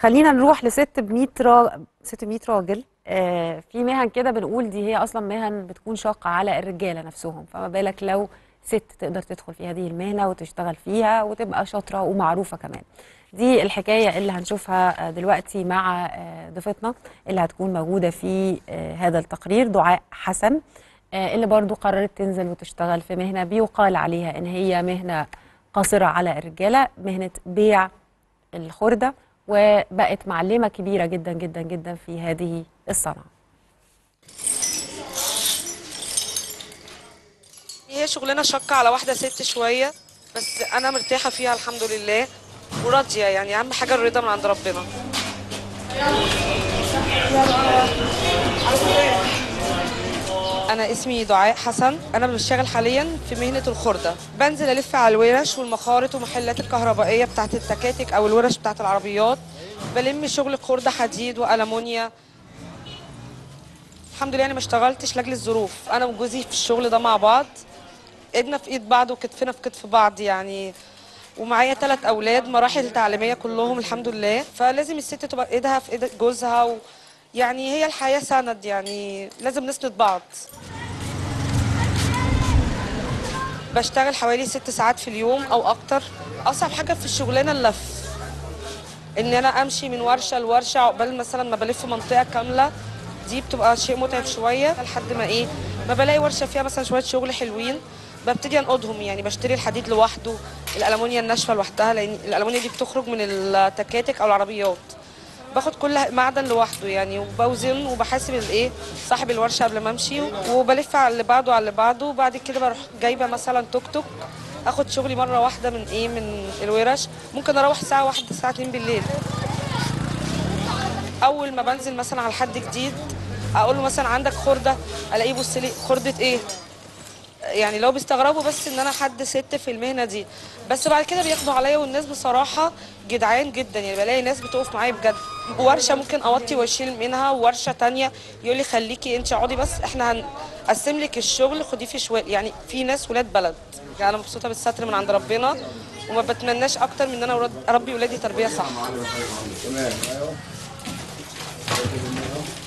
خلينا نروح لست ب 100 را... ست ب 100 راجل آه في مهن كده بنقول دي هي اصلا مهن بتكون شاقه على الرجاله نفسهم فما بالك لو ست تقدر تدخل في هذه المهنه وتشتغل فيها وتبقى شاطره ومعروفه كمان دي الحكايه اللي هنشوفها آه، دلوقتي مع آه، ضيفتنا اللي هتكون موجوده في آه، هذا التقرير دعاء حسن آه، اللي برضو قررت تنزل وتشتغل في مهنه بيقال عليها ان هي مهنه قاصره على الرجاله مهنه بيع الخردة وبقت معلمة كبيرة جدا جدا جدا في هذه الصنعة هي شغلانه شاقه على واحده ست شويه بس انا مرتاحه فيها الحمد لله وراضيه يعني اهم حاجه الرضا من عند ربنا انا اسمي دعاء حسن انا بشتغل حاليا في مهنه الخرده بنزل الف على الورش والمخارط ومحلات الكهربائيه بتاعه التكاتك او الورش بتاعه العربيات بلم شغل خرده حديد والومنيا الحمد لله انا ما اشتغلتش لاجل الظروف انا وجوزي في الشغل ده مع بعض ايدنا في ايد بعض وكتفنا في كتف بعض يعني ومعايا ثلاث اولاد مراحل تعليميه كلهم الحمد لله فلازم الست تبقى ايدها في ايد جوزها و يعني هي الحياه سند يعني لازم نسند بعض بشتغل حوالي ست ساعات في اليوم او اكتر اصعب حاجه في الشغلانه اللف ان انا امشي من ورشه لورشه عقبال مثلا ما بلف منطقه كامله دي بتبقى شيء متعب شويه لحد ما ايه ما بلاقي ورشه فيها مثلا شويه شغل حلوين ببتدي انقضهم يعني بشتري الحديد لوحده الالمونيا الناشفه لوحدها لان الالمونيا دي بتخرج من التكاتك او العربيات باخد كل معدن لوحده يعني وبوزن وبحاسب الايه صاحب الورشه قبل ما امشي وبلف على اللي بعده على اللي بعده وبعد كده بروح جايبه مثلا توك توك اخد شغلي مره واحده من ايه من الورش ممكن اروح ساعه واحده الساعه 2 بالليل اول ما بنزل مثلا على حد جديد اقول له مثلا عندك خرده الاقيه بص لي خرده ايه يعني لو بيستغربوا بس ان انا حد ست في المهنه دي بس بعد كده بياخدوا عليا والناس بصراحه جدعان جدا يعني بلاقي ناس بتقف معايا بجد ورشه ممكن اوطي واشيل منها وورشه تانية يقول لي خليكي انت اقعدي بس احنا هنقسم لك الشغل خديه في شوال يعني في ناس ولاد بلد يعني انا مبسوطه بالستر من عند ربنا وما بتمناش اكتر من ان انا اربي ولادي تربيه صح